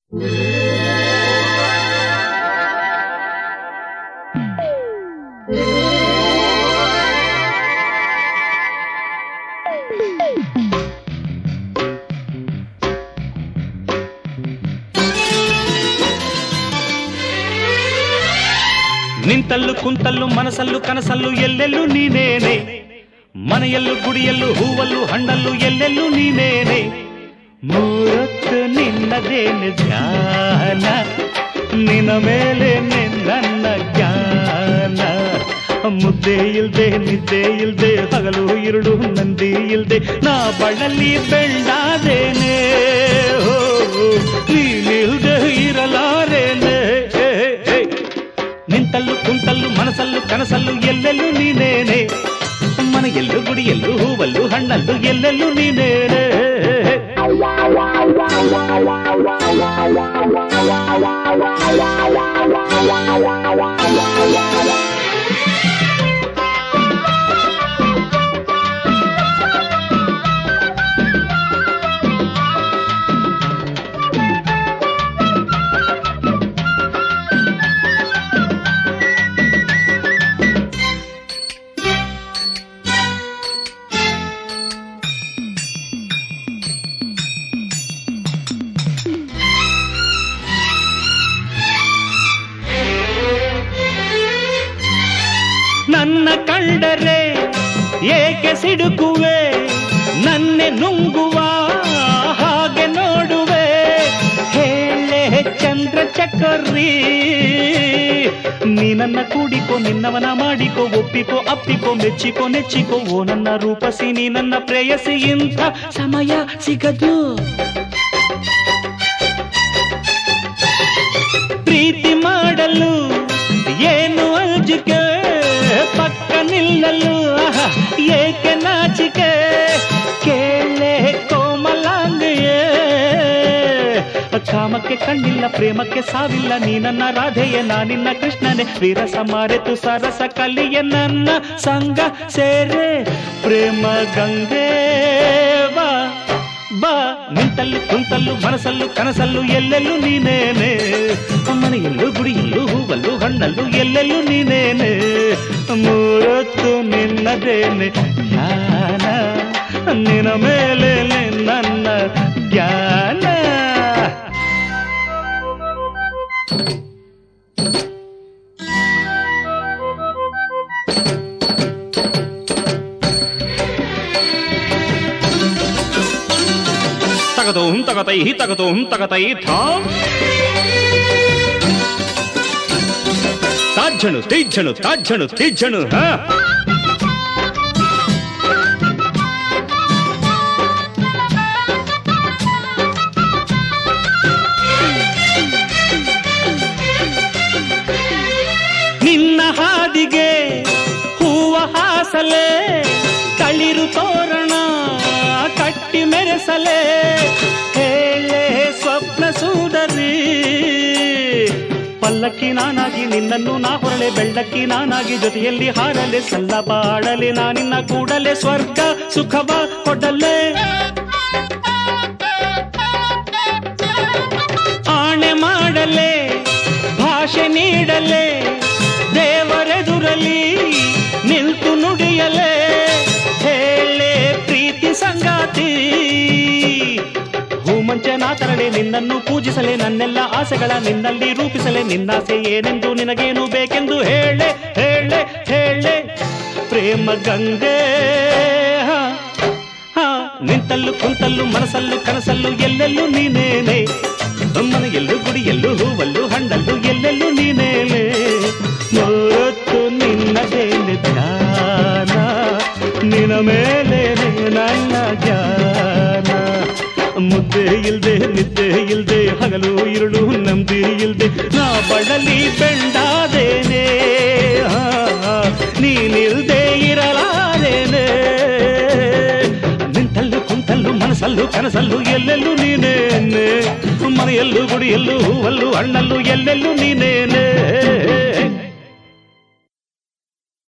ನಿಂತಲ್ಲು ಕುಂತಲ್ಲು ಮನಸಲ್ಲು ಕನಸಲ್ಲು ಎಲ್ಲೆಲ್ಲೂ ನೀನೇನೆ ಮನೆಯಲ್ಲೂ ಗುಡಿಯಲ್ಲೂ ಹೂವಲ್ಲೂ ಹಣ್ಣಲ್ಲೂ ಎಲ್ಲೆಲ್ಲೂ ನೀನೇನೆ ಮೂರೊತ್ತು ನಿನ್ನದೇನೆ ಧ್ಯಾನ ನಿನ್ನ ಮೇಲೆ ನನ್ನ ಜ್ಞಾನ ಮುದ್ದೆ ಇಲ್ದೆ ನಿದ್ದೆ ಇಲ್ದೆ ಹಗಲು ಇರುಳು ನಂದಿ ಇಲ್ದೆ ನಾ ಬಳಲಿ ಬೆಳ್ಳಾದೇನೆ ಹೋ ನೀನಿಲ್ದೆ ಇರಲಾರೇನೆ ನಿಂತಲ್ಲು ಕುಂತಲ್ಲು ಮನಸಲ್ಲು ಕನಸಲ್ಲು ಎಲ್ಲೆಲ್ಲೂ ನೀನೇನೆ ಮನೆಯಲ್ಲೂ ಗುಡಿಯಲ್ಲೂ ಹೂವಲ್ಲೂ ಹಣ್ಣಲ್ಲೂ ಎಲ್ಲೆಲ್ಲೂ ನೀನೇನೆ ನನ್ನ ಕಂಡರೆ ಏಕೆ ಸಿಡುಕುವೆ ನನ್ನೆ ನುಂಗುವ ಹಾಗೆ ನೋಡುವೆ ಹೇಳೆ ಚಂದ್ರ ಚಕ್ಕರ್ರಿ ನೀ ನನ್ನ ಕೂಡಿಕೋ ನಿನ್ನವನ ಮಾಡಿಕೋ ಒಪ್ಪಿಕೋ ಅಪ್ಪಿಕೋ ಮೆಚ್ಚಿಕೋ ನೆಚ್ಚಿಕೋ ಓ ನನ್ನ ರೂಪಸಿ ನೀ ನನ್ನ ಪ್ರೇಯಸಿ ಇಂಥ ಸಮಯ ಸಿಗದು ಪ್ರೀತಿ ಮಾಡಲು ಏನು ಅಂಜಿಕೆ ಪಕ್ಕ ನಿಲ್ಲಲು ಆಹಾ, ಏಕೆ ನಾಚಿಕೆ ಕೇಳೆ ಕೋಮಲಾಂಗಿಯೇ ಕಾಮಕ್ಕೆ ಕಣ್ಣಿಲ್ಲ ಪ್ರೇಮಕ್ಕೆ ಸಾವಿಲ್ಲ ನೀ ನನ್ನ ರಾಧೆಯೇ ನಾನಿನ್ನ ಕೃಷ್ಣನೇ ವೀರಸ ಮಾರೆತು ಸರಸ ಕಲಿಯ ನನ್ನ ಸಂಗ ಸೇರೆ ಪ್ರೇಮ ಗಂಗೇವಾ ಬಾ ನಿಂತಲ್ಲು ಕುಂತಲ್ಲು ಮನಸಲ್ಲು ಕನಸಲ್ಲು ಎಲ್ಲೆಲ್ಲೂ ನೀನೇನೆ ಮನೆಯಲ್ಲೂ ಗುಡಿಯಲ್ಲೂ ಹೂವಲ್ಲೂ ಹಣ್ಣಲ್ಲೂ ಎಲ್ಲೆಲ್ಲೂ ನೀನೇನೆ ಮೂರೊತ್ತು ನಿನ್ನದೇನೆ ಧ್ಯಾನ ನಿನ್ನ ಮೇಲೆ ನನ್ನ ಜ್ಞಾನ ತಗದೋಂ ತಗತೈ ತಗದೋಂ ತಗತೈ ಥಾಂ ತಾಜ್ಜಣು ತೀಜ್ಜಣು ತಾಜ್ಜಣು ತೀಜ್ಜಣು ಹಾ ನಿನ್ನ ಹಾದಿಗೆ ಹೂವ ಹಾಸಲೆ ತಳಿರು ತೋರಣ ಕಟ್ಟಿ ಮೆರೆಸಲೆ ಹೇಳೆ ಸ್ವಪ್ನ ಸುಂದರಿ ಪಲ್ಲಕ್ಕಿ ನಾನಾಗಿ ನಿನ್ನನ್ನು ನಾ ಹೊರಳೆ ಬೆಳ್ಳಕ್ಕಿ ನಾನಾಗಿ ಜೊತೆಯಲ್ಲಿ ಹಾರಲೆ ಸಲ್ಲ ಬಾಳಲೆ ನಾನಿನ್ನ ಕೂಡಲೆ ಸ್ವರ್ಗ ಸುಖವ ಕೊಡಲೆ ಆಣೆ ಮಾಡಲೆ ಭಾಷೆ ನೀಡಲೆ ದೇವರೆದುರಲಿ ನಿಲ್ತು ನುಡಿಯಲೆ ಹೇಳೆ ಪ್ರೀತಿ ಸಂಗಾತಿ ಹೂಮಂಚನ ತರಳೆ ನಿನ್ನನ್ನು ಪೂಜಿಸಲೆ ನನ್ನೆಲ್ಲ ಆಸೆಗಳ ನಿನ್ನಲ್ಲಿ ರೂಪಿಸಲೆ ನಿನ್ನಾಸೆ ಏನೆಂದು ನಿನಗೇನು ಬೇಕೆಂದು ಹೇಳೆ ಹೇಳೆ ಹೇಳೆ ಪ್ರೇಮ ಗಂಗೆ ಹಾ, ಹಾ, ನಿಂತಲ್ಲು ಕುಂತಲ್ಲು ಮನಸಲ್ಲು ಕನಸಲ್ಲು ಎಲ್ಲೆಲ್ಲೂ ನೀನೇನೆ ಮನೆಯಲ್ಲೂ ಗುಡಿಯಲ್ಲೂ ಹೂವಲ್ಲೂ ಹಣ್ಣಲ್ಲೂ ಎಲ್ಲೆಲ್ಲೂ ನೀನೇನೆ ಮೂರೊತ್ತು ನಿನ್ನದೇನೆ ಧ್ಯಾನ ನಿನ್ನ ಮೇಲೆ ನನ್ನ ಜ್ಞಾನ ಮುದ್ದೆ ಇಲ್ದೆ ನಿದ್ದೆ ಇಲ್ದೆ ಹಗಲು ಇರುಳು ನಂಬಿ ಇಲ್ದೆ ನಾ ಬಳಲಿ ಬೆಂಡಾದೇನೆ ಆ, ನೀನಿಲ್ದೆ ಇರಲಾರೇನೆ ನಿಂತಲ್ಲು ಕುಂತಲ್ಲು ಮನಸ್ಸಲ್ಲು ಕನಸಲ್ಲು ಎಲ್ಲೆಲ್ಲೂ ನೀನೇನೆ ಮನೆಯಲ್ಲೂ ಗುಡಿಯಲ್ಲೂ ಹೂವಲ್ಲೂ ಹಣ್ಣಲ್ಲೂ ಎಲ್ಲೆಲ್ಲೂ ನೀನೇನೆ